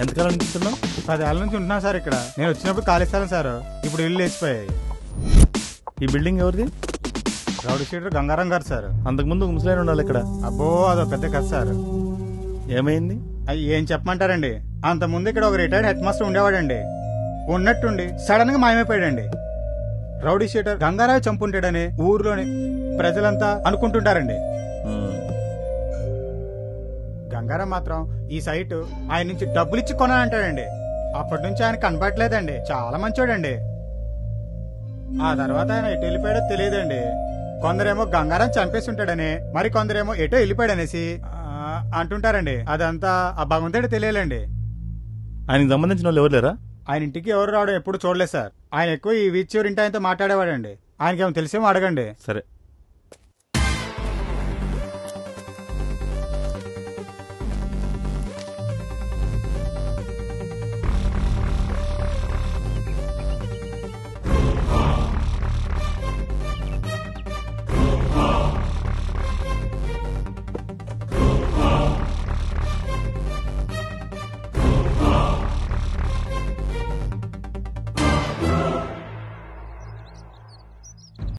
ఎంతకాలం నుంచి ఉంటున్నావు పదేళ్ళ నుంచి ఉంటున్నాను సార్ ఇక్కడ నేను వచ్చినప్పుడు ఖాళీ స్థలం సార్ ఇప్పుడు ఇల్లు లేచిపోయాయి ఈ బిల్డింగ్ ఎవరిది రౌడీ షీటర్ గంగారం గారు సార్ అంతకుముందు ఒక ముసలాయన ఉండాలి ఇక్కడ అబ్బో అదో పెద్ద కథ సార్ ఏమైంది అయ్యి ఏం చెప్పమంటారండి అంత ముందు ఇక్కడ ఒక రిటైర్డ్ హెడ్ మాస్టర్ ఉండేవాడండి ఉన్నట్టుండి సడన్ గా మాయమైపోయాడండి రౌడీ షీటర్ గంగారావు చంపుంటాడని ఊర్లోని ప్రజలంతా అనుకుంటుంటారండి ఉమ్. గంగారాం మాత్రం ఈ సైట్ ఆయన నుంచి డబ్బులు ఇచ్చి కొనాలంటాడండి అప్పటి నుంచి ఆయన కనపట్లేదండి చాలా మంచోడండి ఆ తర్వాత ఆయన ఎటు వెళ్ళిపోయాడో తెలియదండి కొందరేమో గంగారాం చంపేసి ఉంటాడని మరి కొందరేమో ఎటో వెళ్ళిపోయాడనేసి ఆ, అంటుంటారండి అదంతా ఆ భగవంతుడి తెలియాలండి ఆయనకి సంబంధించిన వాళ్ళు ఎవరు లేరా ఆయన ఇంటికి ఎవరు రావడం ఎప్పుడు చూడలేదు సార్ ఆయన ఎక్కువ ఈ వీచ్ చివరి ఇంటి ఆయనతో మాట్లాడేవాడండి ఆయనకేమో తెలిసేమో అడగండి సరే